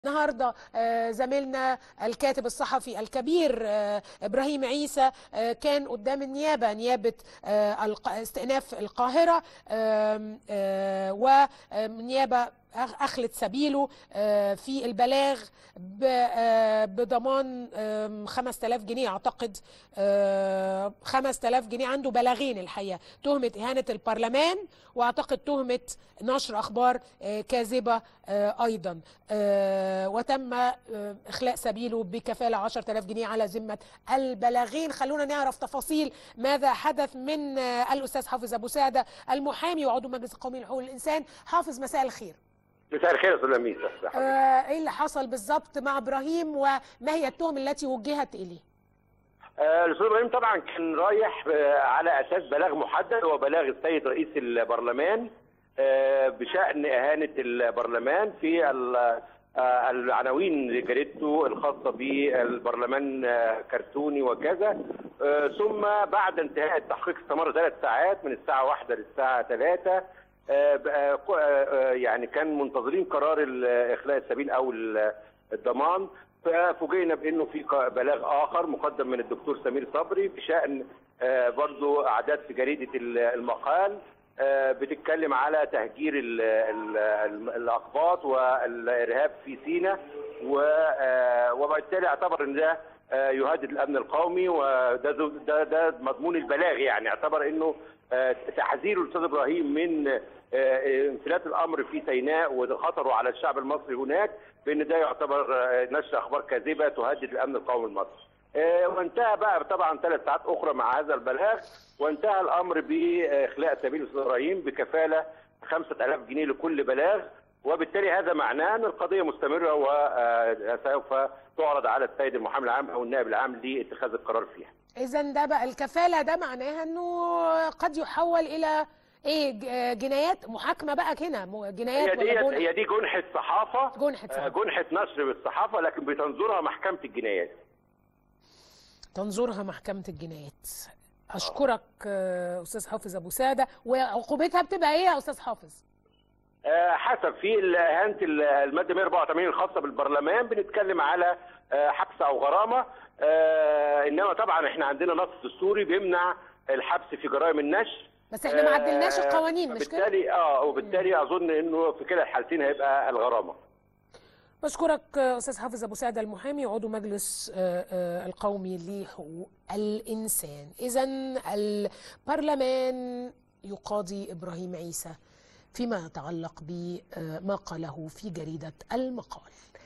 النهارده آه، زميلنا الكاتب الصحفي الكبير آه، ابراهيم عيسى آه، كان قدام النيابه نيابه آه، الق- استئناف القاهره آم، آه، ونيابه أخ- اخلت سبيله آه، في البلاغ ب- آه، بضمان آم، 5000 جنيه اعتقد آه، 5000 جنيه عنده بلاغين الحقيقه تهمه اهانه البرلمان واعتقد تهمه نشر اخبار آه، كاذبه آه، ايضا آه، وتم آه، اخلاء سبيله بكفاله 10000 جنيه على ذمه البلاغين خلونا نعرف تفاصيل ماذا حدث من آه، الاستاذ حافظ ابو سعده المحامي وعضو مجلس القومي لحقوق الانسان حافظ مساء الخير مساء الخير يا استاذ لميس آه، ايه اللي حصل بالظبط مع ابراهيم وما هي التهم التي وجهت اليه آه، الاستاذ ابراهيم طبعا كان رايح آه، على اساس بلاغ محدد هو بلاغ السيد رئيس البرلمان آه، بشان اهانه البرلمان في ال- آه، العناوين لجريدته الخاصه بالبرلمان آه، كرتوني وكذا آه، ثم بعد انتهاء التحقيق استمر ثلاث ساعات من الساعه واحدة للساعه ثلاثة آه، بقى كو- آه، آه، يعني كان منتظرين قرار ال- اخلاء السبيل او ال- الضمان ففوجئنا بانه في ق- بلاغ اخر مقدم من الدكتور سمير صبري بشان آه، برضو اعداد في جريده ال- المقال آه، بتتكلم على تهجير ال- ال- ال- الاقباط والارهاب في سيناء و- آه، وبالتالي اعتبر ان ده آه، يهدد الامن القومي وده ذو- ده ده مضمون البلاغ يعني اعتبر انه آه، تحذير الاستاذ ابراهيم من آه، آه، انفلات الامر في سيناء وخطره على الشعب المصري هناك بان ده يعتبر آه، نشر اخبار كاذبه تهدد الامن القومي المصري. آه، وانتهى بقى طبعا ثلاث ساعات اخرى مع هذا البلاغ وانتهى الامر باخلاء سبيل الاستاذ ابراهيم بكفاله 5000 جنيه لكل بلاغ وبالتالي هذا معناه ان القضيه مستمره وسوف تعرض على السيد المحامي العام او النائب العام لاتخاذ القرار فيها. اذا ده بقى الكفاله ده معناها انه قد يحول الى ايه ج- آه، جنايات محاكمه بقى هنا م- جنايات هي دي ولا جنح؟ هي دي جنحه صحافه جنحة آه، صحافة. جنحه نشر بالصحافه لكن بتنظرها محكمه الجنايات. تنظرها محكمه الجنايات اشكرك آه، استاذ حافظ ابو ساده وعقوبتها بتبقى ايه يا استاذ حافظ آه، حسب في ال- اهانه ال- الماده 184 الخاصه بالبرلمان بنتكلم على آه، حبس او غرامه آه، انما طبعا احنا عندنا نص دستوري بيمنع الحبس في جرائم النشر بس احنا ما عدلناش آه، القوانين مش كده بالتالي اه وبالتالي اظن انه في كلا الحالتين هيبقى الغرامه بشكرك آه، استاذ حافظ ابو سعده المحامي عضو مجلس آه، آه، القومي لحقوق الانسان اذا البرلمان يقاضي ابراهيم عيسى فيما يتعلق بما قاله في جريده المقال